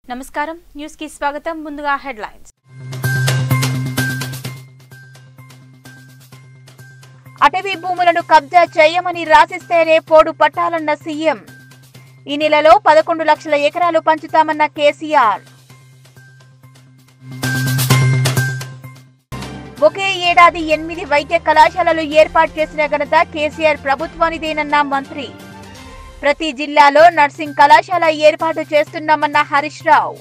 నమస్కారం న్యూస్ కి స్వాగతం ముందుగా హెడ్లైన్స్ అటవీ భూములను కబ్జా చేయమని రాసిస్తేనే పోడు పట్టాలన్న సీఎం ఈ నెలలో పదకొండు లక్షల ఎకరాలు పంచుతామన్న కేసీఆర్ ఒకే ఏడాది ఎనిమిది వైద్య కళాశాలలు ఏర్పాటు చేసిన ఘనత కేసీఆర్ ప్రభుత్వానిదేనన్న మంత్రి ప్రతి జిల్లాలో నర్సింగ్ కళాశాల ఏర్పాటు చేస్తున్నామన్న హరీష్ రావు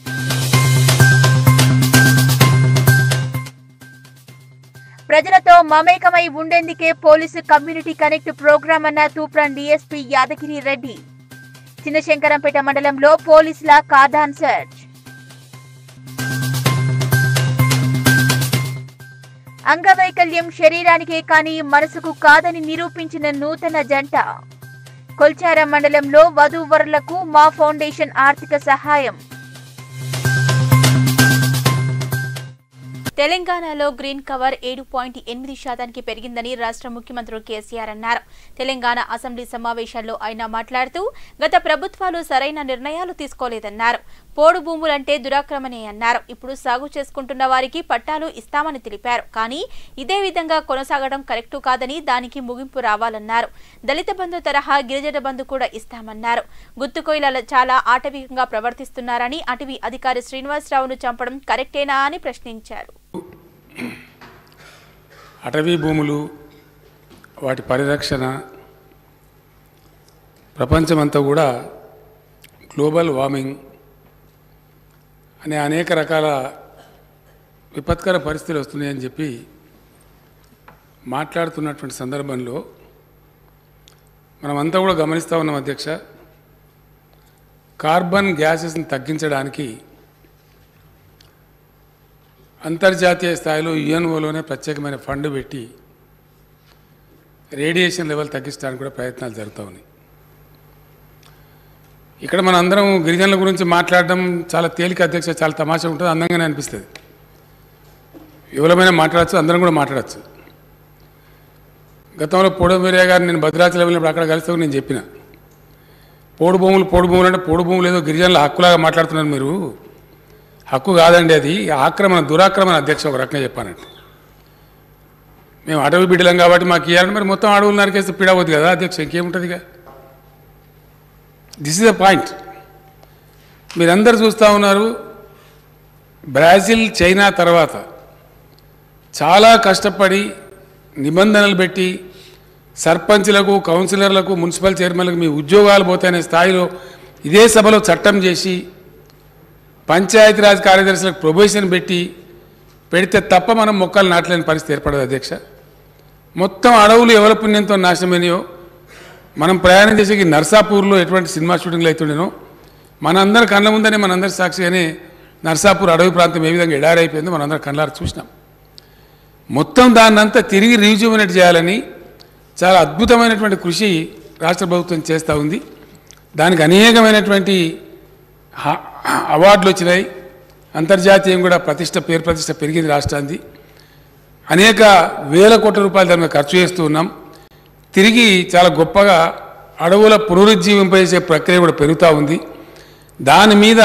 ప్రజలతో మమేకమై ఉండేందుకే పోలీసు కమ్యూనిటీ కనెక్ట్ ప్రోగ్రాం అన్న తూప్రాన్ డీఎస్పీ యాదగిరి రెడ్డి చిన్నశంకరంపేట మండలంలో పోలీసుల కార్డాన్ సెర్చ్ అంగవైకల్యం శరీరానికే కానీ మనసుకు కాదని నిరూపించిన నూతన జంట కొల్చారం మండలంలో వధూవరులకు మా ఫౌండేషన్ ఆర్థిక సహాయం తెలంగాణలో గ్రీన్ కవర్ ఏడు పాయింట్ ఎనిమిది శాతానికి పెరిగిందని రాష్ట్ర ముఖ్యమంత్రి కేసీఆర్ అన్నారు తెలంగాణ అసెంబ్లీ సమావేశాల్లో ఆయన మాట్లాడుతూ గత ప్రభుత్వాలు సరైన నిర్ణయాలు తీసుకోలేదన్నారు పోడు భూములంటే దురాక్రమణే అన్నారు ఇప్పుడు సాగు చేసుకుంటున్న వారికి పట్టాలు ఇస్తామని తెలిపారు కానీ ఇదే విధంగా కొనసాగడం కరెక్టు కాదని దానికి ముగింపు రావాలన్నారు దళిత బంధు తరహా గిరిజన బంధు కూడా ఇస్తామన్నారు గుత్తుకొయిల చాలా ఆటవికంగా ప్రవర్తిస్తున్నారని అటవీ అధికారి శ్రీనివాసరావును చంపడం కరెక్టేనా అని ప్రశ్నించారు అటవీ భూములు వాటి పరిరక్షణ ప్రపంచమంతా కూడా గ్లోబల్ వార్మింగ్ అనే అనేక రకాల విపత్కర పరిస్థితులు వస్తున్నాయని చెప్పి మాట్లాడుతున్నటువంటి సందర్భంలో మనమంతా కూడా గమనిస్తూ ఉన్నాం అధ్యక్ష కార్బన్ గ్యాసెస్ని తగ్గించడానికి అంతర్జాతీయ స్థాయిలో యుఎన్ఓలోనే ప్రత్యేకమైన ఫండ్ పెట్టి రేడియేషన్ లెవెల్ తగ్గించడానికి కూడా ప్రయత్నాలు జరుగుతూ ఉన్నాయి ఇక్కడ మన అందరం గిరిజనుల గురించి మాట్లాడడం చాలా తేలిక అధ్యక్ష చాలా తమాషా ఉంటుంది అందంగానే అనిపిస్తుంది ఎవరమైనా మాట్లాడచ్చు అందరం కూడా మాట్లాడచ్చు గతంలో పొడవు మీరే గారు నేను భద్రాచలం వెళ్ళినప్పుడు అక్కడ కలిస్తే నేను చెప్పిన పోడు భూములు పోడు భూములు అంటే పోడు భూములు ఏదో గిరిజనుల హక్కులాగా మాట్లాడుతున్నారు మీరు హక్కు కాదండి అది ఆక్రమణ దురాక్రమణ అధ్యక్ష ఒక రకంగా చెప్పానంటే మేము అటవీ బిడ్డలం కాబట్టి మాకు ఇవ్వాలని మరి మొత్తం అడవులు నరికేస్తే పీడవద్దు కదా అధ్యక్ష ఇంకేముంటుంది ఇక దిస్ ఇస్ ద పాయింట్ మీరందరూ చూస్తూ ఉన్నారు బ్రాజిల్ చైనా తర్వాత చాలా కష్టపడి నిబంధనలు పెట్టి సర్పంచ్లకు కౌన్సిలర్లకు మున్సిపల్ చైర్మన్లకు మీ ఉద్యోగాలు పోతాయనే స్థాయిలో ఇదే సభలో చట్టం చేసి పంచాయతీరాజ్ కార్యదర్శులకు ప్రొబేషన్ పెట్టి పెడితే తప్ప మనం మొక్కలు నాటలేని పరిస్థితి ఏర్పడదు అధ్యక్ష మొత్తం అడవులు ఎవరి పుణ్యంతో నాశనమైనయో మనం ప్రయాణం చేసే ఈ నర్సాపూర్లో ఎటువంటి సినిమా షూటింగ్లు అవుతుండేనో మనందరి కళ్ళ ముందనే మనందరి సాక్షిగానే నర్సాపూర్ అడవి ప్రాంతం ఏ విధంగా ఎడారైపోయిందో మనందరం కళ్ళారు చూసినాం మొత్తం దాన్నంతా తిరిగి రీజుమినేట్ చేయాలని చాలా అద్భుతమైనటువంటి కృషి రాష్ట్ర ప్రభుత్వం చేస్తూ ఉంది దానికి అనేకమైనటువంటి హ- అవార్డులు వచ్చినాయి అంతర్జాతీయం కూడా ప్రతిష్ట పేరు ప్రతిష్ట పెరిగింది రాష్ట్రానికి అనేక వేల కోట్ల రూపాయలు దాని మీద ఖర్చు చేస్తూ ఉన్నాం తిరిగి చాలా గొప్పగా అడవుల పునరుజ్జీవింపజేసే ప్రక్రియ కూడా పెరుగుతూ ఉంది దాని మీద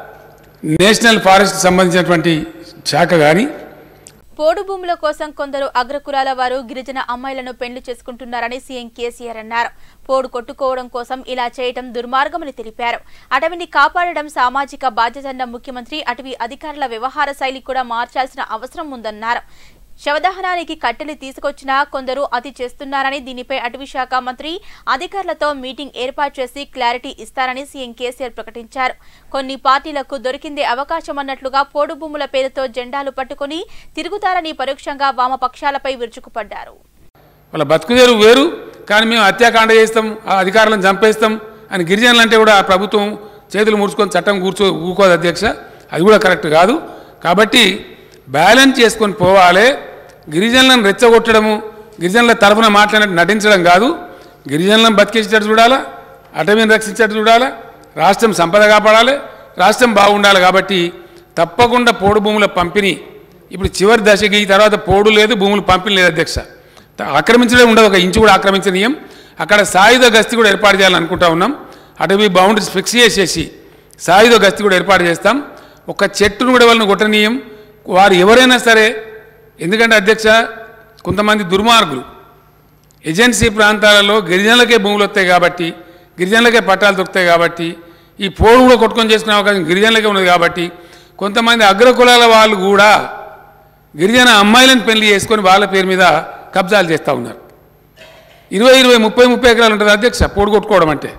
నేషనల్ ఫారెస్ట్ సంబంధించినటువంటి శాఖ కానీ పోడు భూముల కోసం కొందరు అగ్రకులాల వారు గిరిజన అమ్మాయిలను పెళ్లి చేసుకుంటున్నారని సీఎం కేసీఆర్ అన్నారు పోడు కొట్టుకోవడం కోసం ఇలా చేయటం దుర్మార్గమని తెలిపారు అటవీని కాపాడడం సామాజిక బాధ్యతన్న ముఖ్యమంత్రి అటవీ అధికారుల వ్యవహార శైలి కూడా మార్చాల్సిన అవసరం ఉందన్నారు శవదహనానికి కట్టెలు తీసుకొచ్చినా కొందరు అతి చేస్తున్నారని దీనిపై అటవీ శాఖ మంత్రి అధికారులతో మీటింగ్ ఏర్పాటు చేసి క్లారిటీ ఇస్తారని సీఎం కేసీఆర్ ప్రకటించారు కొన్ని పార్టీలకు దొరికిందే అవకాశం అన్నట్లుగా పోడు భూముల పేరుతో జెండాలు పట్టుకుని తిరుగుతారని పరోక్షంగా వామపక్షాలపై విరుచుకుపడ్డారు వాళ్ళ బతుకుదేరు వేరు కానీ మేము హత్యాకాండ చేస్తాం ఆ అధికారులను చంపేస్తాం అని గిరిజనులు అంటే కూడా ఆ ప్రభుత్వం చేతులు ముడుచుకొని చట్టం కూర్చో ఊకోదు అధ్యక్ష అది కూడా కరెక్ట్ కాదు కాబట్టి బ్యాలెన్స్ చేసుకొని పోవాలి గిరిజనులను రెచ్చగొట్టడము గిరిజనుల తరఫున మాట్లాడినట్టు నటించడం కాదు గిరిజనులను బతికేసేటట్టు చూడాలా అటవీని రక్షించేటట్టు చూడాలా రాష్ట్రం సంపద కాపాడాలి రాష్ట్రం బాగుండాలి కాబట్టి తప్పకుండా పోడు భూముల పంపిణీ ఇప్పుడు చివరి దశకి తర్వాత పోడు లేదు భూములు పంపిణీ లేదు అధ్యక్ష త- ఆక్రమించడం ఉండదు ఒక ఇంచు కూడా ఆక్రమించనీయం అక్కడ సాయుధ గస్తీ కూడా ఏర్పాటు చేయాలని అనుకుంటా ఉన్నాం అటవీ బౌండరీస్ ఫిక్స్ చేసేసి సాయుధ గస్తీ కూడా ఏర్పాటు చేస్తాం ఒక చెట్టును కూడా వాళ్ళని కొట్టనీయం వారు ఎవరైనా సరే ఎందుకంటే అధ్యక్ష కొంతమంది దుర్మార్గులు ఏజెన్సీ ప్రాంతాలలో గిరిజనులకే భూములు వస్తాయి కాబట్టి గిరిజనులకే పట్టాలు దొరుకుతాయి కాబట్టి ఈ పోడు కూడా కొట్టుకొని చేసుకునే అవకాశం గిరిజనులకే ఉన్నది కాబట్టి కొంతమంది అగ్రకులాల వాళ్ళు కూడా గిరిజన అమ్మాయిలను పెళ్లి చేసుకొని వాళ్ళ పేరు మీద కబ్జాలు చేస్తూ ఉన్నారు ఇరవై ఇరవై ముప్పై ముప్పై ఎకరాలు ఉంటుంది అధ్యక్ష పోడు కొట్టుకోవడం అంటే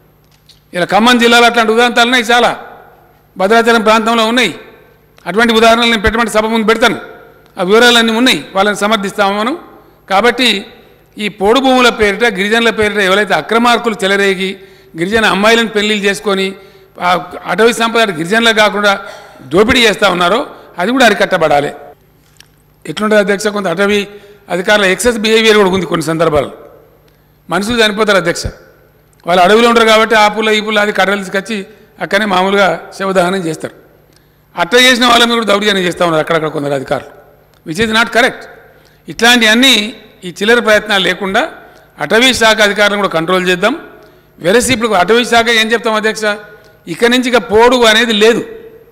ఇలా ఖమ్మం జిల్లాలో అట్లాంటి ఉదాహరణలు ఉన్నాయి చాలా భద్రాచలం ప్రాంతంలో ఉన్నాయి అటువంటి ఉదాహరణలు నేను పెట్టమంటే సభ ముందు పెడతాను ఆ వివరాలన్నీ ఉన్నాయి వాళ్ళని సమర్థిస్తాము మనం కాబట్టి ఈ పోడు భూముల పేరిట గిరిజనుల పేరిట ఎవరైతే అక్రమార్కులు చెలరేగి గిరిజన అమ్మాయిలను పెళ్లిళ్ళు చేసుకొని ఆ అటవీ సంపద గిరిజనులకు కాకుండా దోపిడీ చేస్తూ ఉన్నారో అది కూడా అరికట్టబడాలి ఎట్లుంటుంది అధ్యక్ష కొంత అటవీ అధికారుల ఎక్సెస్ బిహేవియర్ కూడా ఉంది కొన్ని సందర్భాలు మనుషులు చనిపోతారు అధ్యక్ష వాళ్ళు అడవిలో ఉంటారు కాబట్టి ఆ పుల్ల ఈ పుల్ల అది కర్రలు తీసుకొచ్చి అక్కడనే మామూలుగా శవదహనం చేస్తారు అట్లా చేసిన వాళ్ళ మీద కూడా దౌర్జన్యం చేస్తూ ఉన్నారు అక్కడక్కడ కొందరు అధికారులు విచ్ ఇస్ నాట్ కరెక్ట్ ఇట్లాంటివన్నీ ఈ చిల్లర ప్రయత్నాలు లేకుండా అటవీ శాఖ అధికారులను కూడా కంట్రోల్ చేద్దాం వెరసి ఇప్పుడు అటవీ శాఖ ఏం చెప్తాం అధ్యక్ష ఇక్కడి నుంచి ఇక పోడు అనేది లేదు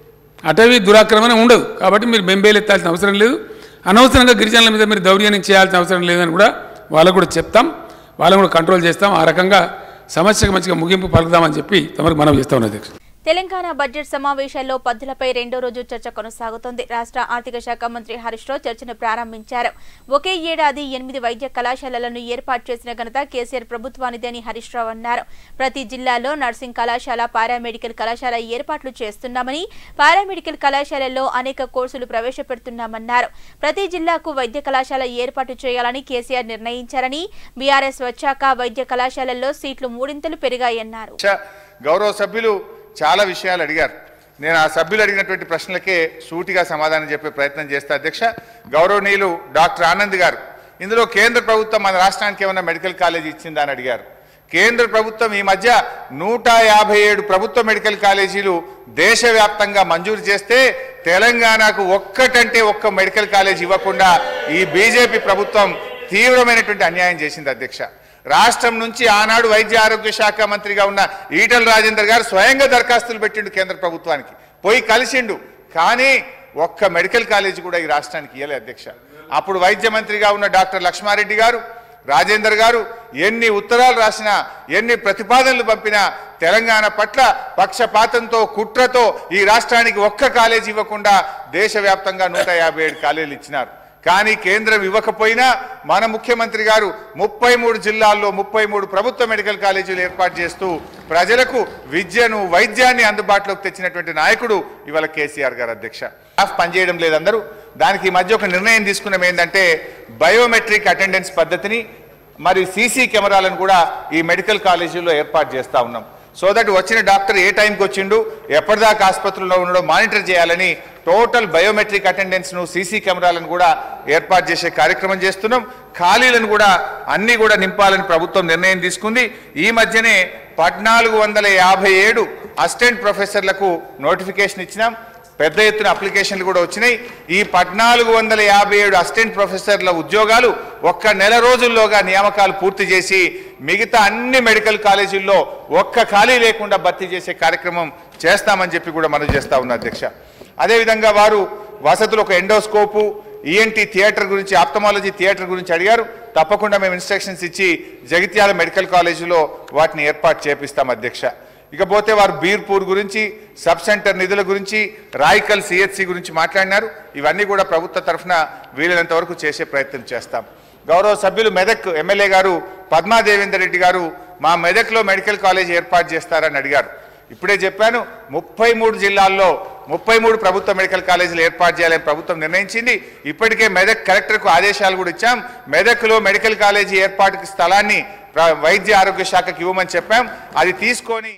అటవీ దురాక్రమణ ఉండదు కాబట్టి మీరు బెంబేలు ఎత్తాల్సిన అవసరం లేదు అనవసరంగా గిరిజనుల మీద మీరు దౌర్జన్యం చేయాల్సిన అవసరం లేదని కూడా వాళ్ళకు కూడా చెప్తాం వాళ్ళని కూడా కంట్రోల్ చేస్తాం ఆ రకంగా సమస్యకు మంచిగా ముగింపు పలుకుదామని చెప్పి తమకు మనం చేస్తా ఉన్నాం అధ్యక్ష తెలంగాణ బడ్జెట్ సమావేశాల్లో పద్దులపై రెండో రోజు చర్చ కొనసాగుతోంది రాష్ట్ర ఆర్థిక శాఖ మంత్రి హరీష్ రావు చర్చను ప్రారంభించారు ఒకే ఏడాది ఎనిమిది వైద్య కళాశాలలను ఏర్పాటు చేసిన ఘనత కేసీఆర్ ప్రభుత్వానిది అని హరీష్ రావు అన్నారు ప్రతి జిల్లాలో నర్సింగ్ కళాశాల పారామెడికల్ కళాశాల ఏర్పాట్లు చేస్తున్నామని పారామెడికల్ కళాశాలల్లో అనేక కోర్సులు ప్రవేశపెడుతున్నామన్నారు ప్రతి జిల్లాకు వైద్య కళాశాల ఏర్పాటు చేయాలని కేసీఆర్ నిర్ణయించారని బీఆర్ఎస్ వచ్చాక వైద్య కళాశాలల్లో సీట్లు మూడింతలు పెరిగాయన్నారు చ- గౌరవ సభ్యులు చాలా విషయాలు అడిగారు నేను ఆ సభ్యులు అడిగినటువంటి ప్రశ్నలకే సూటిగా సమాధానం చెప్పే ప్రయత్నం చేస్తా అధ్యక్ష గౌరవనీయులు డాక్టర్ ఆనంద్ గారు ఇందులో కేంద్ర ప్రభుత్వం మన రాష్ట్రానికి ఏమైనా మెడికల్ కాలేజ్ ఇచ్చిందా అని అడిగారు కేంద్ర ప్రభుత్వం ఈ మధ్య నూట యాభై ఏడు ప్రభుత్వ మెడికల్ కాలేజీలు దేశవ్యాప్తంగా మంజూరు చేస్తే తెలంగాణకు ఒక్కటంటే ఒక్క మెడికల్ కాలేజ్ ఇవ్వకుండా ఈ బీజేపీ ప్రభుత్వం తీవ్రమైనటువంటి అన్యాయం చేసింది అధ్యక్ష రాష్ట్రం నుంచి ఆనాడు వైద్య ఆరోగ్య శాఖ మంత్రిగా ఉన్న ఈటల రాజేందర్ గారు స్వయంగా దరఖాస్తులు పెట్టిండు కేంద్ర ప్రభుత్వానికి పోయి కలిసిండు కానీ ఒక్క మెడికల్ కాలేజ్ కూడా ఈ రాష్ట్రానికి ఇవ్వలే అధ్యక్ష అప్పుడు వైద్య మంత్రిగా ఉన్న డాక్టర్ లక్ష్మారెడ్డి గారు రాజేందర్ గారు ఎన్ని ఉత్తరాలు రాసినా ఎన్ని ప్రతిపాదనలు పంపినా తెలంగాణ పట్ల పక్షపాతంతో కుట్రతో ఈ రాష్ట్రానికి ఒక్క కాలేజీ ఇవ్వకుండా దేశవ్యాప్తంగా నూట యాభై ఏడు కాలేజీలు ఇచ్చినారు కానీ కేంద్రం ఇవ్వకపోయినా మన ముఖ్యమంత్రి గారు ముప్పై మూడు జిల్లాల్లో ముప్పై మూడు ప్రభుత్వ మెడికల్ కాలేజీలు ఏర్పాటు చేస్తూ ప్రజలకు విద్యను వైద్యాన్ని అందుబాటులోకి తెచ్చినటువంటి నాయకుడు ఇవాళ కేసీఆర్ గారు అధ్యక్ష స్టాఫ్ పనిచేయడం లేదు అందరూ దానికి ఈ మధ్య ఒక నిర్ణయం తీసుకున్నాం ఏంటంటే బయోమెట్రిక్ అటెండెన్స్ పద్ధతిని మరి సీసీ కెమెరాలను కూడా ఈ మెడికల్ కాలేజీల్లో ఏర్పాటు చేస్తా ఉన్నాం సో దట్ వచ్చిన డాక్టర్ ఏ టైంకి వచ్చిండు ఎప్పటిదాకా ఆసుపత్రిలో ఉండడో మానిటర్ చేయాలని టోటల్ బయోమెట్రిక్ అటెండెన్స్ను సీసీ కెమెరాలను కూడా ఏర్పాటు చేసే కార్యక్రమం చేస్తున్నాం ఖాళీలను కూడా అన్ని కూడా నింపాలని ప్రభుత్వం నిర్ణయం తీసుకుంది ఈ మధ్యనే పద్నాలుగు వందల యాభై ఏడు అసిస్టెంట్ ప్రొఫెసర్లకు నోటిఫికేషన్ ఇచ్చినాం పెద్ద ఎత్తున అప్లికేషన్లు కూడా వచ్చినాయి ఈ పద్నాలుగు వందల యాభై ఏడు అసిస్టెంట్ ప్రొఫెసర్ల ఉద్యోగాలు ఒక్క నెల రోజుల్లోగా నియామకాలు పూర్తి చేసి మిగతా అన్ని మెడికల్ కాలేజీల్లో ఒక్క ఖాళీ లేకుండా భర్తీ చేసే కార్యక్రమం చేస్తామని చెప్పి కూడా మనం చేస్తా ఉన్నా అధ్యక్ష అదేవిధంగా వారు వసతులు ఒక ఎండోస్కోపు ఈఎన్టీ థియేటర్ గురించి ఆప్తమాలజీ థియేటర్ గురించి అడిగారు తప్పకుండా మేము ఇన్స్ట్రక్షన్స్ ఇచ్చి జగిత్యాల మెడికల్ కాలేజీలో వాటిని ఏర్పాటు చేపిస్తాం అధ్యక్ష ఇకపోతే వారు బీర్పూర్ గురించి సబ్ సెంటర్ నిధుల గురించి రాయికల్ సిహెచ్సి గురించి మాట్లాడినారు ఇవన్నీ కూడా ప్రభుత్వ తరఫున వీలైనంత వరకు చేసే ప్రయత్నం చేస్తాం గౌరవ సభ్యులు మెదక్ ఎమ్మెల్యే గారు పద్మా దేవేందర్ రెడ్డి గారు మా మెదక్లో మెడికల్ కాలేజ్ ఏర్పాటు చేస్తారని అడిగారు ఇప్పుడే చెప్పాను ముప్పై మూడు జిల్లాల్లో ముప్పై మూడు ప్రభుత్వ మెడికల్ కాలేజీలు ఏర్పాటు చేయాలని ప్రభుత్వం నిర్ణయించింది ఇప్పటికే మెదక్ కలెక్టర్కు ఆదేశాలు కూడా ఇచ్చాం మెదక్లో మెడికల్ కాలేజీ ఏర్పాటుకి స్థలాన్ని ప్ర- వైద్య ఆరోగ్య శాఖకి ఇవ్వమని చెప్పాం అది తీసుకొని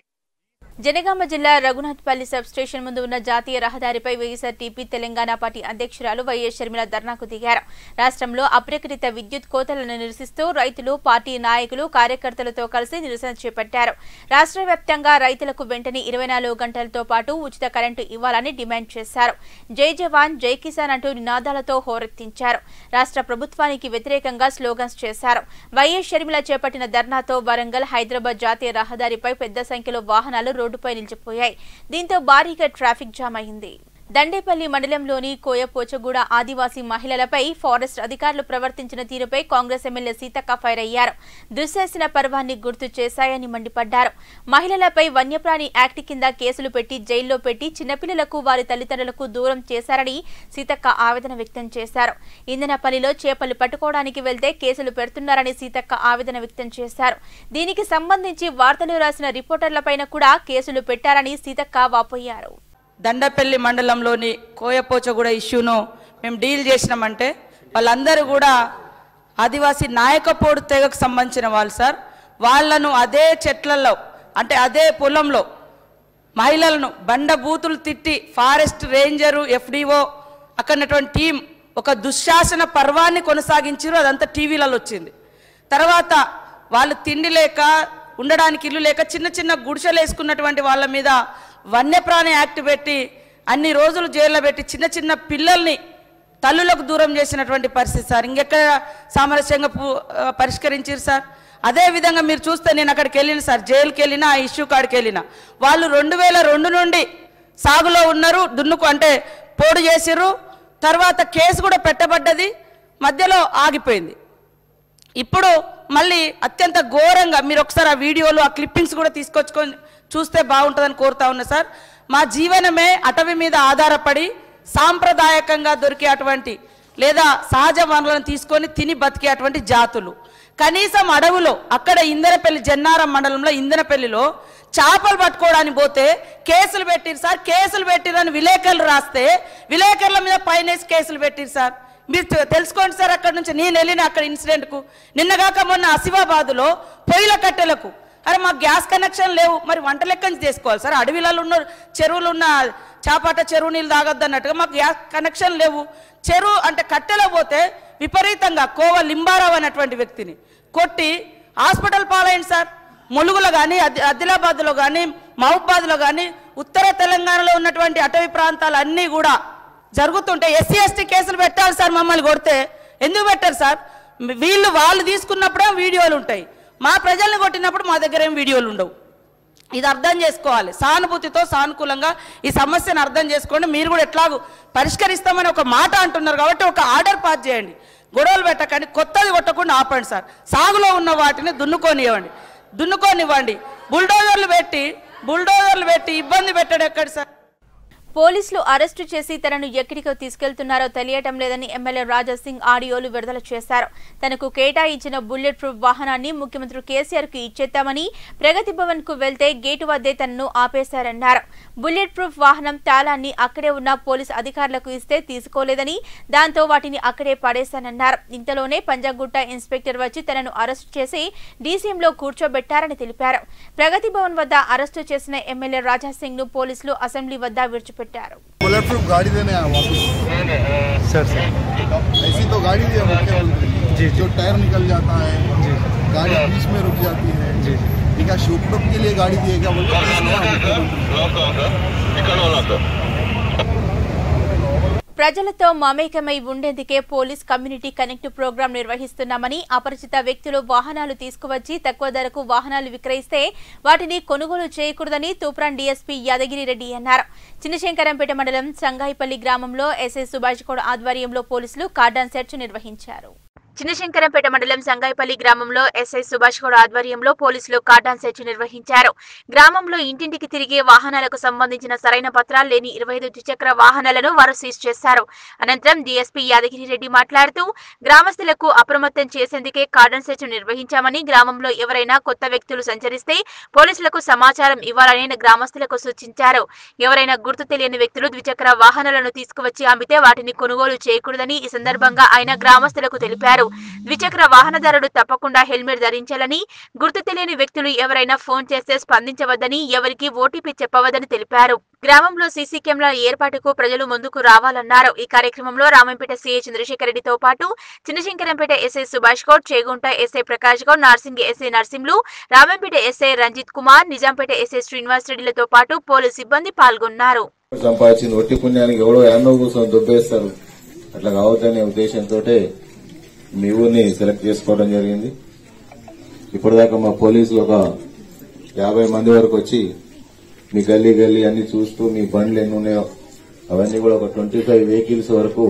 జనగామ జిల్లా రఘునాథ్పల్లి సబ్ స్టేషన్ ముందు ఉన్న జాతీయ రహదారిపై వైఎస్ఆర్టీపీ తెలంగాణ పార్టీ అధ్యక్షురాలు వైఎస్ షర్మిల ధర్నాకు దిగారు రాష్ట్రంలో అప్రకటిత విద్యుత్ కోతలను నిరసిస్తూ రైతులు పార్టీ నాయకులు కార్యకర్తలతో కలిసి నిరసన చేపట్టారు రాష్ట్ర వ్యాప్తంగా రైతులకు వెంటనే ఇరవై నాలుగు గంటలతో పాటు ఉచిత కరెంటు ఇవ్వాలని డిమాండ్ చేశారు జై జవాన్ జై కిసాన్ అంటూ నినాదాలతో హోరెత్తించారు రాష్ట్ర ప్రభుత్వానికి వ్యతిరేకంగా స్లోగన్స్ చేశారు వైఎస్ షర్మిల చేపట్టిన ధర్నాతో వరంగల్ హైదరాబాద్ జాతీయ రహదారిపై పెద్ద సంఖ్యలో వాహనాలు రోడ్డుపై నిలిచిపోయాయి దీంతో భారీగా ట్రాఫిక్ జామ్ అయింది దండేపల్లి మండలంలోని కోయపోచగూడ ఆదివాసీ మహిళలపై ఫారెస్ట్ అధికారులు ప్రవర్తించిన తీరుపై కాంగ్రెస్ ఎమ్మెల్యే సీతక్క ఫైర్ అయ్యారు దుశ్శాసన పర్వాన్ని గుర్తు చేశాయని మండిపడ్డారు మహిళలపై వన్యప్రాణి యాక్ట్ కింద కేసులు పెట్టి జైల్లో పెట్టి చిన్నపిల్లలకు వారి తల్లిదండ్రులకు దూరం చేశారని సీతక్క ఆవేదన వ్యక్తం చేశారు ఇందనపల్లిలో చేపలు పట్టుకోవడానికి వెళ్తే కేసులు పెడుతున్నారని సీతక్క ఆవేదన వ్యక్తం చేశారు దీనికి సంబంధించి వార్తలు రాసిన రిపోర్టర్లపైన కూడా కేసులు పెట్టారని సీతక్క వాపోయారు దండపల్లి మండలంలోని కోయపోచగూడ ఇష్యూను మేము డీల్ చేసినామంటే వాళ్ళందరూ కూడా ఆదివాసీ నాయకపోడు తెగకు సంబంధించిన వాళ్ళు సార్ వాళ్ళను అదే చెట్లలో అంటే అదే పొలంలో మహిళలను బండ బూతులు తిట్టి ఫారెస్ట్ రేంజరు ఎఫ్డిఓ అక్కడ ఉన్నటువంటి టీం ఒక దుశ్శాసన పర్వాన్ని కొనసాగించారు అదంతా టీవీలలో వచ్చింది తర్వాత వాళ్ళు తిండి లేక ఉండడానికి ఇల్లు లేక చిన్న చిన్న గుడిసెలు వేసుకున్నటువంటి వాళ్ళ మీద వన్యప్రాణి యాక్ట్ పెట్టి అన్ని రోజులు జైల్లో పెట్టి చిన్న చిన్న పిల్లల్ని తల్లులకు దూరం చేసినటువంటి పరిస్థితి సార్ ఇంకెక్కడ సామరస్యంగా పు- ఆ, పరిష్కరించారు సార్ అదే విధంగా మీరు చూస్తే నేను అక్కడికి వెళ్ళిన సార్ జైలుకి వెళ్ళినా ఆ ఇష్యూ కాడికి వెళ్ళిన వాళ్ళు రెండు వేల రెండు నుండి సాగులో ఉన్నారు దున్నుకు అంటే పోడు చేసిర్రు తర్వాత కేసు కూడా పెట్టబడ్డది మధ్యలో ఆగిపోయింది ఇప్పుడు మళ్ళీ అత్యంత ఘోరంగా మీరు ఒకసారి ఆ వీడియోలు ఆ క్లిప్పింగ్స్ కూడా తీసుకొచ్చుకొని చూస్తే బాగుంటుందని కోరుతా ఉన్నా సార్ మా జీవనమే అటవీ మీద ఆధారపడి సాంప్రదాయకంగా దొరికే అటువంటి లేదా సహజ వనరులను తీసుకొని తిని బతికే అటువంటి జాతులు కనీసం అడవులో అక్కడ ఇందనపల్లి జన్నారం మండలంలో ఇందనపల్లిలో చేపలు పట్టుకోవడానికి పోతే కేసులు పెట్టిరు సార్ కేసులు పెట్టిరని విలేకరులు రాస్తే విలేకరుల మీద పైనేసి కేసులు పెట్టిరు సార్ మీరు తె- తెలుసుకోండి సార్ అక్కడ నుంచి నేను వెళ్ళిన అక్కడ ఇన్సిడెంట్కు నిన్నగాక మొన్న ఆసిఫాబాదులో పొయ్యిల కట్టెలకు అరే మాకు గ్యాస్ కనెక్షన్ లేవు మరి వంట లెక్క నుంచి చేసుకోవాలి సార్ అడవిలలో ఉన్న చెరువులు ఉన్న చాపాట చెరువు నీళ్ళు తాగొద్దు అన్నట్టుగా మాకు గ్యాస్ కనెక్షన్ లేవు చెరువు అంటే కట్టెలో పోతే విపరీతంగా కోవ లింబారావు అనేటువంటి వ్యక్తిని కొట్టి హాస్పిటల్ పాలైంది సార్ ములుగులో కానీ ఆదిలాబాద్లో కానీ మహబూబాద్లో కానీ ఉత్తర తెలంగాణలో ఉన్నటువంటి అటవీ ప్రాంతాలు అన్నీ కూడా జరుగుతుంటే ఎస్సీ ఎస్టీ కేసులు పెట్టాలి సార్ మమ్మల్ని కొడితే ఎందుకు పెట్టారు సార్ వీళ్ళు వాళ్ళు తీసుకున్నప్పుడే వీడియోలు ఉంటాయి మా ప్రజల్ని కొట్టినప్పుడు మా దగ్గర ఏం వీడియోలు ఉండవు ఇది అర్థం చేసుకోవాలి సానుభూతితో సానుకూలంగా ఈ సమస్యను అర్థం చేసుకోండి మీరు కూడా ఎట్లాగూ పరిష్కరిస్తామని ఒక మాట అంటున్నారు కాబట్టి ఒక ఆర్డర్ పాస్ చేయండి గొడవలు పెట్టకండి కొత్తది కొట్టకుండా ఆపండి సార్ సాగులో ఉన్న వాటిని దున్నుకోనివ్వండి దున్నుకోనివ్వండి బుల్డోజర్లు పెట్టి బుల్డోజర్లు పెట్టి ఇబ్బంది పెట్టడం ఎక్కడి సార్ పోలీసులు అరెస్టు చేసి తనను ఎక్కడికో తీసుకెళ్తున్నారో తెలియటం లేదని ఎమ్మెల్యే రాజా సింగ్ ఆడియోలు విడుదల చేశారు తనకు కేటాయించిన బుల్లెట్ ప్రూఫ్ వాహనాన్ని ముఖ్యమంత్రి కేసీఆర్ కు ఇచ్చేద్దామని ప్రగతి భవన్ కు వెళ్తే గేటు వద్దే తనను ఆపేశారన్నారు బుల్లెట్ ప్రూఫ్ వాహనం తాళాన్ని అక్కడే ఉన్న పోలీసు అధికారులకు ఇస్తే తీసుకోలేదని దాంతో వాటిని అక్కడే పడేశానన్నారు ఇంతలోనే పంజాగుట్ట ఇన్స్పెక్టర్ వచ్చి తనను అరెస్టు చేసి డీసీఎంలో కూర్చోబెట్టారని తెలిపారు ప్రగతి భవన్ వద్ద అరెస్టు చేసిన ఎమ్మెల్యే రాజా సింగ్ ను పోలీసులు అసెంబ్లీ వద్ద విడిచిపెట్టారు बुलेट प्रूफ गाड़ी देने आया वापस सर सर ऐसी तो गाड़ी दिया मुख्यमंत्री जी, जी। जो टायर निकल जाता है जी गाड़ी बीच में रुक जाती है जी ये क्या शोकटॉप के लिए गाड़ी दिए क्या बोलते हैं इसमें मुख्यमंत्री ప్రజలతో మమేకమై ఉండేందుకే పోలీస్ కమ్యూనిటీ కనెక్ట్ ప్రోగ్రాం నిర్వహిస్తున్నామని అపరిచిత వ్యక్తులు వాహనాలు తీసుకువచ్చి తక్కువ ధరకు వాహనాలు విక్రయిస్తే వాటిని కొనుగోలు చేయకూడదని తూప్రాన్ డీఎస్పీ యాదగిరి రెడ్డి అన్నారు చిన్నశంకరంపేట మండలం సంగాయిపల్లి గ్రామంలో ఎస్ఐ సుభాష్ గౌడ్ ఆధ్వర్యంలో పోలీసులు కార్డాన్ సెర్చ్ నిర్వహించారు చిన్నశంకరంపేట మండలం సంగాయిపల్లి గ్రామంలో ఎస్ఐ సుభాష్ గౌడ్ ఆధ్వర్యంలో పోలీసులు కార్డాన్ సెర్చ్ నిర్వహించారు గ్రామంలో ఇంటింటికి తిరిగే వాహనాలకు సంబంధించిన సరైన పత్రాలు లేని ఇరవై ఐదు ద్విచక్ర వాహనాలను వారు సీజ్ చేశారు అనంతరం డీఎస్పీ యాదగిరి రెడ్డి మాట్లాడుతూ గ్రామస్తులకు అప్రమత్తం చేసేందుకే కార్డన్ సెర్చ్ నిర్వహించామని గ్రామంలో ఎవరైనా కొత్త వ్యక్తులు సంచరిస్తే పోలీసులకు సమాచారం ఇవ్వాలని గ్రామస్తులకు సూచించారు ఎవరైనా గుర్తు తెలియని వ్యక్తులు ద్విచక్ర వాహనాలను తీసుకువచ్చి అమ్మితే వాటిని కొనుగోలు చేయకూడదని ఈ సందర్భంగా ఆయన గ్రామస్తులకు తెలిపారు ద్విచక్ర వాహనదారుడు తప్పకుండా హెల్మెట్ ధరించాలని గుర్తు తెలియని వ్యక్తులు ఎవరైనా ఫోన్ చేస్తే స్పందించవద్దని ఎవరికి ఓటీపీ చెప్పవద్దని తెలిపారు గ్రామంలో సీసీ కెమెరాల ఏర్పాటుకు ప్రజలు ముందుకు రావాలన్నారు ఈ కార్యక్రమంలో రామంపేట సీఐ చంద్రశేఖర్ రెడ్డితో పాటు Chinnashankarampet SI Subhash Goud Chegunta SI Prakash Goud Narsing SI Narsimlu Ramampet SI Ranjith Kumar Nizampet SI Srinivas రెడ్డిలతో పాటు పోలీసు సిబ్బంది పాల్గొన్నారు సంపాదించింది ఒట్టి పుణ్యానికి ఎవడో ఎన్నో కూర్చొని దుబ్బేస్తారు అట్లా కావద్దనే ఉద్దేశంతో మీ ఊరిని సెలెక్ట్ చేసుకోవడం జరిగింది ఇప్పటిదాకా మా పోలీసులు ఒక యాభై మంది వరకు వచ్చి మీ గల్లీ గల్లీ అన్ని చూస్తూ మీ బండ్లు ఎన్ని ఉన్నాయో అవన్నీ కూడా ఒక ట్వంటీ ఫైవ్ వెహికల్స్ వరకు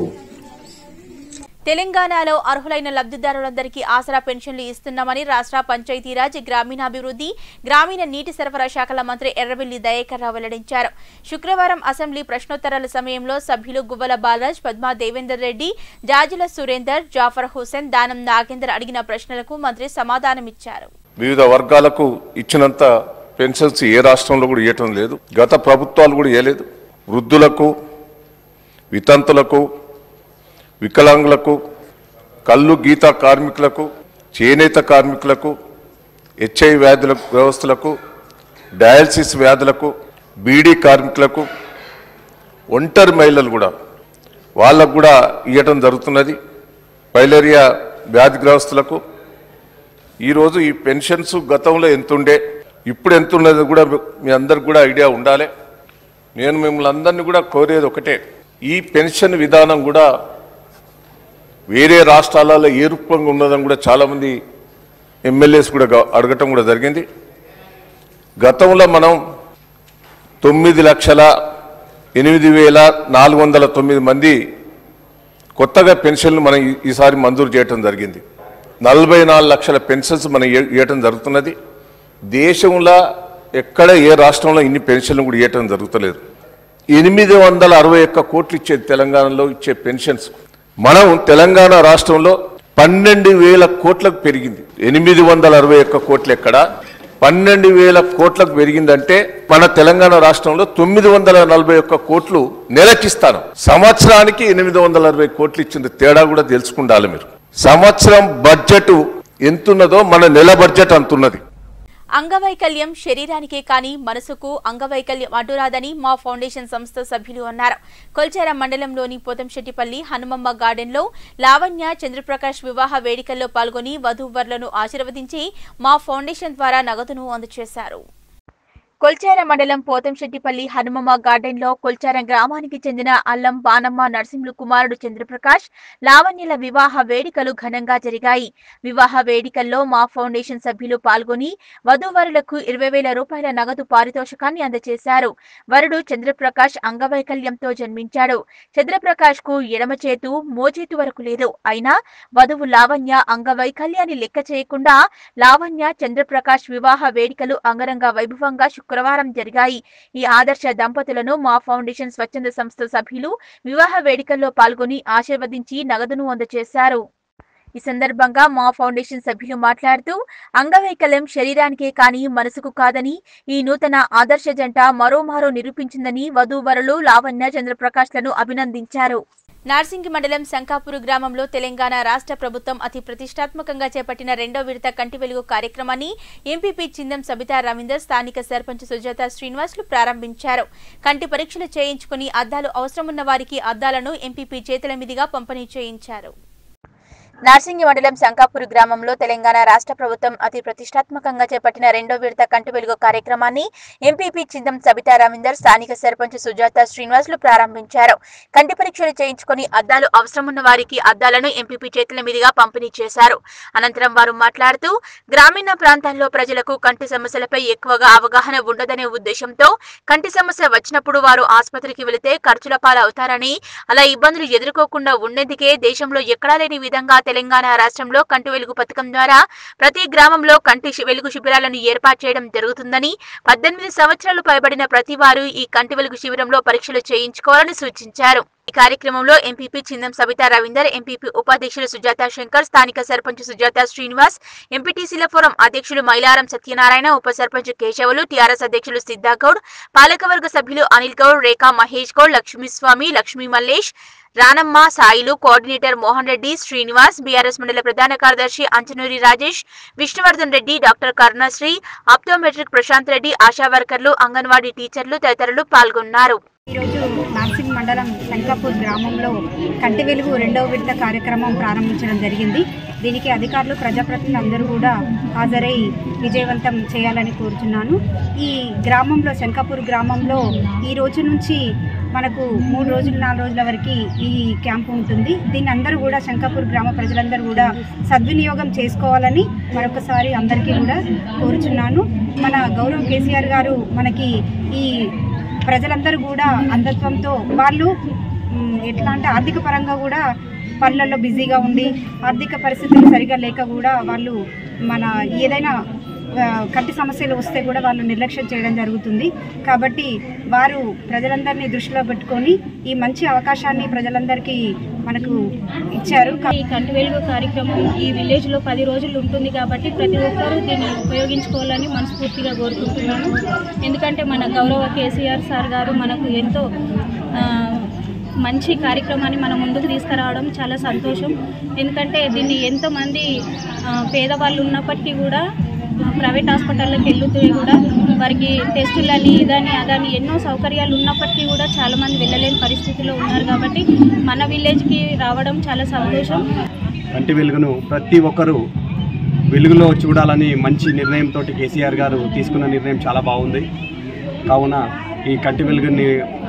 తెలంగాణలో అర్హులైన లబ్ధిదారులందరికీ ఆసరా పెన్షన్లు ఇస్తున్నామని రాష్ట్ర పంచాయతీరాజ్ గ్రామీణాభివృద్ధి గ్రామీణ నీటి సరఫరా శాఖల మంత్రి ఎర్రబెల్లి దయాకర్ రావు వెల్లడించారు శుక్రవారం అసెంబ్లీ ప్రశ్నోత్తరాల సమయంలో సభ్యులు గువ్వల బాలరాజ్ పద్మా దేవేందర్ రెడ్డి జాజుల సురేందర్ జాఫర్ హుసేన్ దానం నాగేందర్ అడిగిన ప్రశ్నలకు మంత్రి సమాధానమిచ్చారు వివిధ వర్గాలకు ఇచ్చినంత పెన్షన్స్ ఏ రాష్ట్రంలో కూడా ఇవ్వటం లేదు గత ప్రభుత్వాలు కూడా ఇవ్వలేదు వృద్ధులకు వితంతులకు వికలాంగులకు కళ్ళు గీత కార్మికులకు చేనేత కార్మికులకు హెచ్ఐ వ్యాధుల వ్యవస్థలకు డయాలసిస్ వ్యాధులకు బీడీ కార్మికులకు ఒంటరి మహిళలు కూడా వాళ్ళకు కూడా ఇవ్వటం జరుగుతున్నది పైలేరియా వ్యాధిగ్రస్తులకు ఈరోజు ఈ పెన్షన్స్ గతంలో ఎంతుండే ఇప్పుడు ఎంత ఉన్నది కూడా మీ అందరికి కూడా ఐడియా ఉండాలి నేను మిమ్మల్ని అందరినీ కూడా కోరేది ఒకటే ఈ పెన్షన్ విధానం కూడా వేరే రాష్ట్రాలలో ఏ రూపంగా ఉన్నదని కూడా చాలామంది ఎమ్మెల్యేస్ కూడా గ- అడగటం కూడా జరిగింది గతంలో మనం తొమ్మిది లక్షల ఎనిమిది వేల నాలుగు వందల తొమ్మిది మంది కొత్తగా పెన్షన్లు మనం ఈ- ఈసారి మంజూరు చేయటం జరిగింది నలభై నాలుగు లక్షల పెన్షన్స్ మనం ఇయ్య- ఇవ్వటం జరుగుతున్నది దేశంలో ఎక్కడ ఏ రాష్ట్రంలో ఇన్ని పెన్షన్లు కూడా ఇవ్వటం జరుగుతలేదు ఎనిమిది వందల అరవై ఒక్క కోట్లు ఇచ్చేది తెలంగాణలో ఇచ్చే పెన్షన్స్ మనం తెలంగాణ రాష్ట్రంలో పన్నెండు వేల కోట్లకు పెరిగింది ఎనిమిది వందల అరవై ఒక్క కోట్లు ఎక్కడ పన్నెండు వేల కోట్లకు పెరిగిందంటే మన తెలంగాణ రాష్ట్రంలో తొమ్మిది వందల నలభై ఒక్క కోట్లు నెలకిస్తాను సంవత్సరానికి ఎనిమిది వందల అరవై కోట్లు ఇచ్చింది తేడా కూడా తెలుసుకుండాలి మీరు సంవత్సరం బడ్జెట్ ఎంతున్నదో మన నెల బడ్జెట్ అంతున్నది అంగవైకల్యం శరీరానికే కానీ మనసుకు అంగవైకల్యం అడ్డురాదని మా ఫౌండేషన్ సంస్థ సభ్యులు అన్నారు కొల్చార మండలంలోని పోతంశెట్టిపల్లి హనుమమ్మ గార్డెన్లో లావణ్య చంద్రప్రకాష్ వివాహ వేడుకల్లో పాల్గొని వధూవరులను ఆశీర్వదించి మా ఫౌండేషన్ ద్వారా నగదును అందజేశారు కొల్చార మండలం పోతంశెట్టిపల్లి హనుమమ్మ గార్డెన్ లో కొల్చారం గ్రామానికి చెందిన అల్లం బానమ్మ నరసింహులు కుమారుడు చంద్రప్రకాష్ లావణ్యల వివాహ వేడుకలు ఘనంగా జరిగాయి వివాహ వేడుకల్లో మా ఫౌండేషన్ సభ్యులు పాల్గొని వధూవరులకు ఇరవై వేల రూపాయల నగదు పారితోషికాన్ని అందజేశారు వరుడు చంద్రప్రకాష్ అంగవైకల్యంతో జన్మించాడు చంద్రప్రకాష్ కు ఎడమ చేతు మోచేతు వరకు లేదు అయినా వధువు లావణ్య అంగవైకల్యాన్ని లెక్క చేయకుండా లావణ్య చంద్రప్రకాష్ వివాహ వేడుకలు అంగరంగ వైభవంగా శుక్రవారం జరిగాయి ఈ ఆదర్శ దంపతులను మా ఫౌండేషన్ స్వచ్ఛంద సంస్థ సభ్యులు వివాహ వేడుకల్లో పాల్గొని ఆశీర్వదించి నగదును అందజేశారు ఈ సందర్భంగా మా ఫౌండేషన్ సభ్యులు మాట్లాడుతూ అంగవైకల్యం శరీరానికే కాని మనసుకు కాదని ఈ నూతన ఆదర్శ జంట మరోమారో నిరూపించిందని వధూవరులు లావణ్య చంద్రప్రకాష్లను అభినందించారు నార్సింగి మండలం శంకాపూర్ గ్రామంలో తెలంగాణ రాష్ట్ర ప్రభుత్వం అతి ప్రతిష్టాత్మకంగా చేపట్టిన రెండో విడత కంటి వెలుగు కార్యక్రమాన్ని ఎంపీపీ చిందం సబితా రవీందర్ స్థానిక సర్పంచ్ సుజాత శ్రీనివాసులు ప్రారంభించారు కంటి పరీక్షలు చేయించుకుని అద్దాలు అవసరమున్న వారికి అద్దాలను ఎంపీపీ చేతుల మీదుగా పంపిణీ చేయించారు నార్సింగి మండలం శంకాపూర్ గ్రామంలో తెలంగాణ రాష్ట్ర ప్రభుత్వం అతి ప్రతిష్టాత్మకంగా చేపట్టిన రెండో విడత కంటి వెలుగు కార్యక్రమాన్ని ఎంపీపీ చిందం సబితా రవీందర్ స్థానిక సర్పంచ్ సుజాత శ్రీనివాసులు ప్రారంభించారు కంటి పరీక్షలు చేయించుకుని అద్దాలు అవసరమున్న వారికి అద్దాలను ఎంపీపీ చేతుల మీదుగా పంపిణీ చేశారు అనంతరం వారు మాట్లాడుతూ గ్రామీణ ప్రాంతాల్లో ప్రజలకు కంటి సమస్యలపై ఎక్కువగా అవగాహన ఉండదనే ఉద్దేశంతో కంటి సమస్య వచ్చినప్పుడు వారు ఆసుపత్రికి వెళితే ఖర్చుల పాలవుతారని అలా ఇబ్బందులు ఎదుర్కోకుండా ఉండేందుకే దేశంలో ఎక్కడా లేని విధంగా తెలంగాణ రాష్ట్రంలో కంటి వెలుగు పథకం ద్వారా ప్రతి గ్రామంలో కంటి శి- వెలుగు శిబిరాలను ఏర్పాటు చేయడం జరుగుతుందని పద్దెనిమిది సంవత్సరాలు పైబడిన ప్రతి వారు ఈ కంటి వెలుగు శిబిరంలో పరీక్షలు చేయించుకోవాలని సూచించారు ఈ కార్యక్రమంలో ఎంపీపీ చిందం సబితా రవీందర్ ఎంపీపీ ఉపాధ్యక్షులు సుజాత శంకర్ స్థానిక సర్పంచ్ సుజాత శ్రీనివాస్ ఎంపీటీసీల ఫోరం అధ్యక్షులు మైలారం సత్యనారాయణ ఉప సర్పంచ్ కేశవులు టీఆర్ఎస్ అధ్యక్షులు సిద్ధాగౌడ్ పాలకవర్గ సభ్యులు అనిల్ గౌడ్ రేఖా మహేష్ గౌడ్ లక్ష్మీస్వామి లక్ష్మీ మల్లేష్ రానమ్మ సాయిలు కోఆర్డినేటర్ మోహన్ రెడ్డి శ్రీనివాస్ బీఆర్ఎస్ మండల ప్రధాన కార్యదర్శి అంచనూరి రాజేష్ విష్ణువర్ధన్ రెడ్డి డాక్టర్ కరుణశ్రీ ఆప్టోమెట్రిక్ ప్రశాంత్ రెడ్డి ఆశా వర్కర్లు అంగన్వాడీ టీచర్లు తదితరులు పాల్గొన్నారు ఈరోజు నార్సింగ్ మండలం శంకాపూర్ గ్రామంలో కంటి వెలుగు రెండవ విడత కార్యక్రమం ప్రారంభించడం జరిగింది దీనికి అధికారులు ప్రజాప్రతినిధులు అందరూ కూడా హాజరై విజయవంతం చేయాలని కోరుచున్నాను ఈ గ్రామంలో శంకాపూర్ గ్రామంలో ఈ రోజు నుంచి మనకు మూడు రోజులు నాలుగు రోజుల వరకు ఈ క్యాంపు ఉంటుంది దీన్ని అందరూ కూడా శంకాపూర్ గ్రామ ప్రజలందరూ కూడా సద్వినియోగం చేసుకోవాలని మరొకసారి అందరికీ కూడా కోరుచున్నాను మన గౌరవ్ కేసీఆర్ గారు మనకి ఈ ప్రజలందరూ కూడా అంధత్వంతో వాళ్ళు మ్, ఎట్లా అంటే ఆర్థిక పరంగా కూడా పనులలో బిజీగా ఉండి ఆర్థిక పరిస్థితులు సరిగా లేక కూడా వాళ్ళు మన ఏదైనా ఆ, కంటి సమస్యలు వస్తే కూడా వాళ్ళు నిర్లక్ష్యం చేయడం జరుగుతుంది కాబట్టి వారు ప్రజలందరినీ దృష్టిలో పెట్టుకొని ఈ మంచి అవకాశాన్ని ప్రజలందరికీ మనకు ఇచ్చారు ఈ కంటి వెలుగు కార్యక్రమం ఈ విలేజ్ లో పది రోజులు ఉంటుంది కాబట్టి ప్రతి ఒక్కరూ దీన్ని ఉపయోగించుకోవాలని మనస్ఫూర్తిగా కోరుకుంటున్నాను ఎందుకంటే మన గౌరవ కేసీఆర్ సార్ గారు మనకు ఎంతో ఆ, మంచి కార్యక్రమాన్ని మన ముందుకు తీసుకురావడం చాలా సంతోషం ఎందుకంటే దీన్ని ఎంతోమంది ఆ, పేదవాళ్ళు ఉన్నప్పటికీ కూడా ప్రైవేట్ హాస్పిటల్లోకి వెళ్తే కూడా వారికి టెస్టులని ఇదని అదని ఎన్నో సౌకర్యాలు ఉన్నప్పటికీ కూడా చాలామంది వెళ్ళలేని పరిస్థితిలో ఉన్నారు కాబట్టి మన విలేజ్కి రావడం చాలా సంతోషం కంటి వెలుగును ప్రతి ఒక్కరూ వెలుగులో చూడాలని మంచి నిర్ణయంతో కేసీఆర్ గారు తీసుకున్న నిర్ణయం చాలా బాగుంది కావున ఈ కంటి వెలుగుని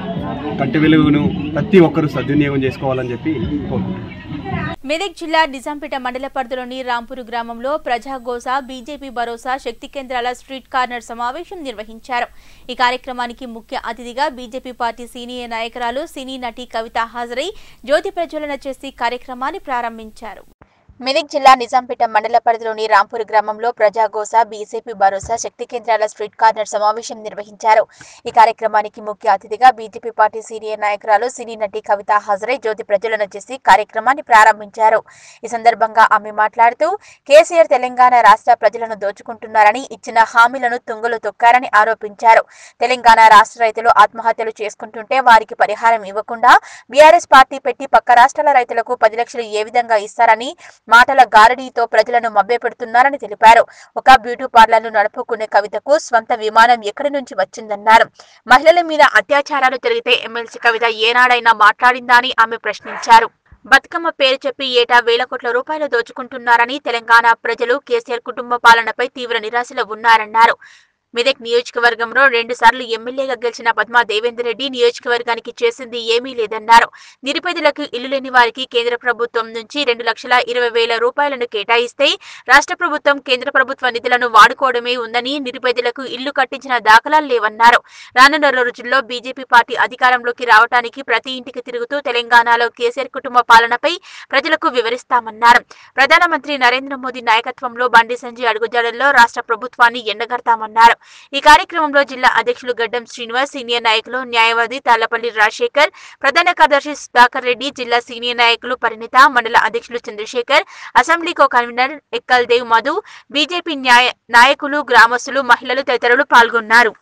కంటి వెలుగును ప్రతి ఒక్కరూ సద్వినియోగం చేసుకోవాలని చెప్పి కోరుకుంటున్నాను మెదక్ జిల్లా నిజాంపేట మండల పరిధిలోని రాంపూర్ గ్రామంలో ప్రజాగోస బీజేపీ భరోసా శక్తి కేంద్రాల స్ట్రీట్ కార్నర్ సమావేశం నిర్వహించారు ఈ కార్యక్రమానికి ముఖ్య అతిథిగా బీజేపీ పార్టీ సీనియర్ నాయకురాలు సినీ నటి కవిత హాజరై జ్యోతి ప్రజ్వలన చేసి కార్యక్రమాన్ని ప్రారంభించారు మెదక్ జిల్లా నిజాంపేట మండల పరిధిలోని రాంపూర్ గ్రామంలో ప్రజాగోస బీజేపీ భరోసా శక్తి కేంద్రాల స్ట్రీట్ కార్నర్ సమావేశం నిర్వహించారు ఈ కార్యక్రమానికి ముఖ్య అతిథిగా బీజేపీ పార్టీ సీనియర్ నాయకురాలు సినీ నటి కవిత హాజరై జ్యోతి ప్రజ్వలన చేసి కార్యక్రమాన్ని ప్రారంభించారు ఈ సందర్భంగా ఆమె మాట్లాడుతూ కేసీఆర్ తెలంగాణ రాష్ట్ర ప్రజలను దోచుకుంటున్నారని ఇచ్చిన హామీలను తుంగలు తొక్కారని ఆరోపించారు తెలంగాణ రాష్ట్ర రైతులు ఆత్మహత్యలు చేసుకుంటుంటే వారికి పరిహారం ఇవ్వకుండా బీఆర్ఎస్ పార్టీ పెట్టి పక్క రాష్ట్రాల రైతులకు పది లక్షలు ఏ విధంగా ఇస్తారని మాటల గారడీతో ప్రజలను మభ్యపెడుతున్నారని తెలిపారు ఒక బ్యూటీ పార్లర్ను నడుపుకునే కవితకు స్వంత విమానం ఎక్కడి నుంచి వచ్చిందన్నారు మహిళల మీద అత్యాచారాలు జరిగితే ఎమ్మెల్సీ కవిత ఏనాడైనా మాట్లాడిందా అని ఆమె ప్రశ్నించారు బతుకమ్మ పేరు చెప్పి ఏటా వేల కోట్ల రూపాయలు దోచుకుంటున్నారని తెలంగాణ ప్రజలు కేసీఆర్ కుటుంబ పాలనపై తీవ్ర నిరాశలో ఉన్నారన్నారు మెదక్ నియోజకవర్గంలో రెండు సార్లు ఎమ్మెల్యేగా గెలిచిన పద్మా దేవేందర్ రెడ్డి నియోజకవర్గానికి చేసింది ఏమీ లేదన్నారు నిరుపేదలకు ఇల్లు లేని వారికి కేంద్ర ప్రభుత్వం నుంచి రెండు లక్షల ఇరవై వేల రూపాయలను కేటాయిస్తే రాష్ట్ర ప్రభుత్వం కేంద్ర ప్రభుత్వ నిధులను వాడుకోవడమే ఉందని నిరుపేదలకు ఇల్లు కట్టించిన దాఖలాలు లేవన్నారు రానున్న రోజుల్లో బీజేపీ పార్టీ అధికారంలోకి రావడానికి ప్రతి ఇంటికి తిరుగుతూ తెలంగాణలో కేసీఆర్ కుటుంబ పాలనపై ప్రజలకు వివరిస్తామన్నారు ప్రధానమంత్రి నరేంద్ర మోదీ నాయకత్వంలో బండి సంజయ్ అడుగుజాడల్లో రాష్ట్ర ప్రభుత్వాన్ని ఎండగడతామన్నారు ఈ కార్యక్రమంలో జిల్లా అధ్యక్షులు గడ్డం శ్రీనివాస్ సీనియర్ నాయకులు న్యాయవాది తాళ్లపల్లి రాజశేఖర్ ప్రధాన కార్యదర్శి సుధాకర్ రెడ్డి జిల్లా సీనియర్ నాయకులు పరిణిత మండల అధ్యక్షులు Chandrashekar assembly co convenor Ekkal Dev Madhu BJP న్యాయ నాయకులు గ్రామస్తులు మహిళలు తదితరులు పాల్గొన్నారు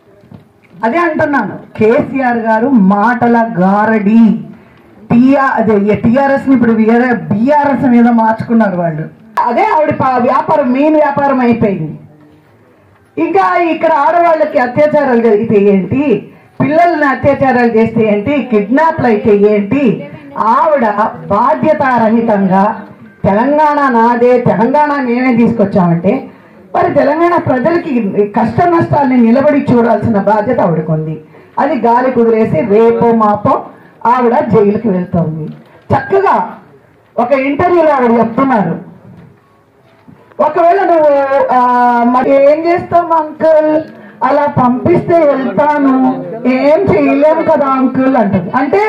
అదే అంటున్నాను కేసీఆర్ గారు మాటల గారడి టీఆర్ అదే టీఆర్ఎస్ ని ఇప్పుడు బీఆర్ఎస్ మీద మార్చుకున్నారు వాళ్ళు అదే ఆవిడ పా- వ్యాపారం మెయిన్ వ్యాపారం అయిపోయింది ఇంకా ఇక్కడ ఆడవాళ్ళకి అత్యాచారాలు జరిగితే ఏంటి పిల్లల్ని అత్యాచారాలు చేస్తే ఏంటి కిడ్నాప్లు అయితే ఏంటి ఆవిడ బాధ్యతారహితంగా తెలంగాణ నాదే తెలంగాణ మేమే తీసుకొచ్చామంటే మరి తెలంగాణ ప్రజలకి కష్ట నష్టాలని నిలబడి చూడాల్సిన బాధ్యత ఆవిడకు ఉంది అది గాలి కుదిరేసి రేపో మాపో ఆవిడ జైలుకి వెళ్తోంది చక్కగా ఒక ఇంటర్వ్యూలో ఆవిడ చెప్తున్నారు ఒకవేళ నువ్వు ఆ, మరి ఏం చేస్తావు అంకుల్ అలా పంపిస్తే వెళ్తాను ఏం చేయలేము కదా అంకుల్ అంటుంది అంటే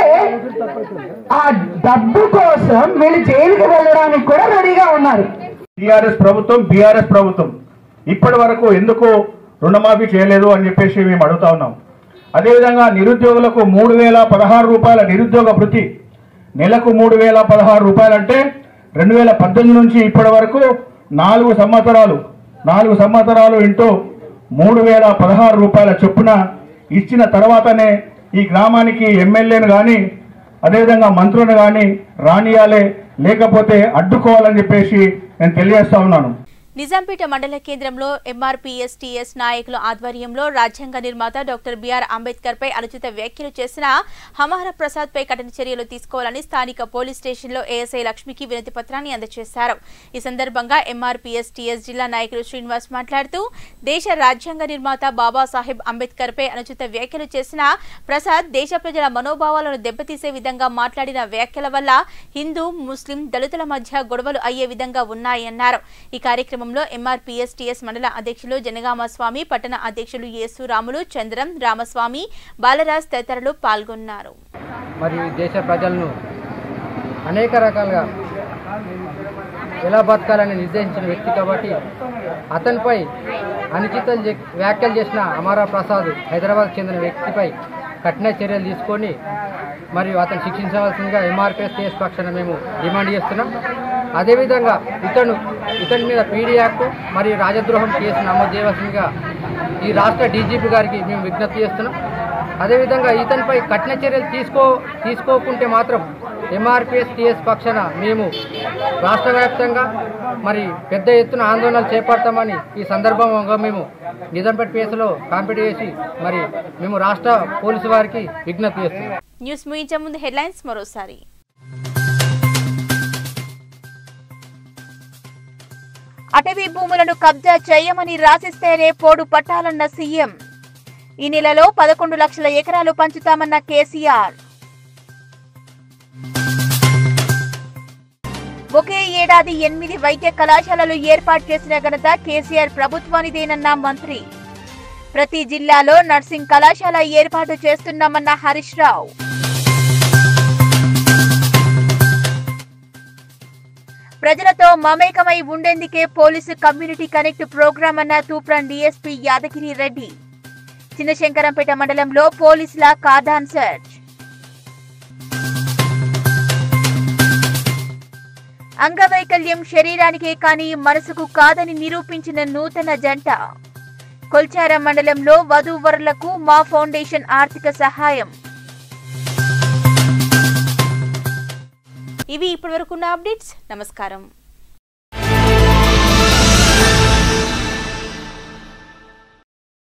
ఆ డబ్బు కోసం వీళ్ళు జైలుకి వెళ్ళడానికి కూడా రెడీగా ఉన్నారు టీఆర్ఎస్ ప్రభుత్వం బీఆర్ఎస్ ప్రభుత్వం ఇప్పటి వరకు ఎందుకు రుణమాఫీ చేయలేదు అని చెప్పేసి మేము అడుగుతా ఉన్నాం అదేవిధంగా నిరుద్యోగులకు మూడు వేల పదహారు రూపాయల నిరుద్యోగ భృతి నెలకు మూడు వేల పదహారు రూపాయలు అంటే రెండు వేల పద్దెనిమిది నుంచి ఇప్పటి వరకు నాలుగు సంవత్సరాలు నాలుగు సంవత్సరాలు ఇంటూ మూడు వేల పదహారు రూపాయల చొప్పున ఇచ్చిన తర్వాతనే ఈ గ్రామానికి ఎమ్మెల్యేను కానీ అదేవిధంగా మంత్రులను కానీ రానియాలే లేకపోతే అడ్డుకోవాలని చెప్పేసి నేను తెలియజేస్తా ఉన్నాను నిజాంపేట మండల కేంద్రంలో ఎంఆర్పీఎస్టీఎస్ నాయకుల ఆధ్వర్యంలో రాజ్యాంగ నిర్మాత డాక్టర్ బిఆర్ అంబేద్కర్ పై అనుచిత వ్యాఖ్యలు చేసిన హమార ప్రసాద్ పై కఠిన చర్యలు తీసుకోవాలని స్థానిక పోలీస్ స్టేషన్లో ఏఎస్ఐ లక్ష్మికి వినతి పత్రాన్ని అందజేశారు ఈ సందర్భంగా ఎంఆర్పీఎస్టీఎస్ జిల్లా నాయకులు శ్రీనివాస్ మాట్లాడుతూ దేశ రాజ్యాంగ నిర్మాత బాబాసాహెబ్ అంబేద్కర్ పై అనుచిత వ్యాఖ్యలు చేసిన ప్రసాద్ దేశ ప్రజల మనోభావాలను దెబ్బతీసే విధంగా మాట్లాడిన వ్యాఖ్యల వల్ల హిందూ ముస్లిం దళితుల మధ్య గొడవలు అయ్యే విధంగా ఉన్నాయన్నారు ఈ కార్యక్రమంలో కార్యక్రమంలో ఎంఆర్పీఎస్ టీఎస్ మండల అధ్యక్షులు జనగామ స్వామి పట్టణ అధ్యక్షులు యేసు రాములు చంద్రం రామస్వామి బాలరాజ్ తదితరులు పాల్గొన్నారు మరియు ఈ దేశ ప్రజలను అనేక రకాలుగా ఎలా బతకాలని నిర్దేశించిన వ్యక్తి కాబట్టి అతనిపై అనుచిత జ- వ్యాఖ్యలు చేసిన అమరా ప్రసాద్ హైదరాబాద్ చెందిన వ్యక్తిపై కఠిన చర్యలు తీసుకొని మరియు అతను శిక్షించవలసిందిగా ఎంఆర్పిఎస్ కేసు పక్షాన మేము డిమాండ్ చేస్తున్నాం అదేవిధంగా ఇతను ఇతని మీద పీడీ యాక్ట్ మరియు రాజద్రోహం కేసు నమోదు చేయవలసిందిగా ఈ రాష్ట్ర డీజీపీ గారికి మేము విజ్ఞప్తి చేస్తున్నాం అదేవిధంగా ఇతనిపై కఠిన చర్యలు తీసుకో తీసుకోకుంటే మాత్రం ఎంఆర్పిఎస్ టీఎస్ పక్షాన మేము రాష్ట్ర వ్యాప్తంగా మరి పెద్ద ఎత్తున ఆందోళనలు చేపడతామని ఈ సందర్భంగా మేము నిజాంపేట పిఎస్లో కాంపిటీ చేసి మరి మేము రాష్ట్ర పోలీసు వారికి విజ్ఞప్తి చేస్తున్నాం న్యూస్ ముగించే ముందు హెడ్లైన్స్ మరోసారి అటవీ భూములను కబ్జా చేయమని రాసిస్తేనే పోడు పట్టాలన్న సీఎం ఈ నెలలో పదకొండు లక్షల ఎకరాలు పంచుతామన్న కేసీఆర్ ఒకే ఏడాది ఎనిమిది వైద్య కళాశాలలు ఏర్పాటు చేసిన ఘనత కేసీఆర్ ప్రభుత్వానిదేనన్న మంత్రి ప్రతి జిల్లాలో నర్సింగ్ కళాశాల ఏర్పాటు చేస్తున్నామన్న హరీష్ రావు ప్రజలతో మమేకమై ఉండేందుకే పోలీసు కమ్యూనిటీ కనెక్ట్ ప్రోగ్రాం అన్న తూప్రాన్ డీఎస్పీ యాదగిరి రెడ్డి చిన్నశంకరంపేట మండలంలో పోలీసుల కార్డాన్ సెర్చ్ అంగవైకల్యం శరీరానికే కానీ మనసుకు కాదని నిరూపించిన నూతన జంట కొల్చారం మండలంలో వధూవరులకు మా ఫౌండేషన్ ఆర్థిక సహాయం ఇవి ఇప్పటివరకున్న అప్డేట్స్ నమస్కారం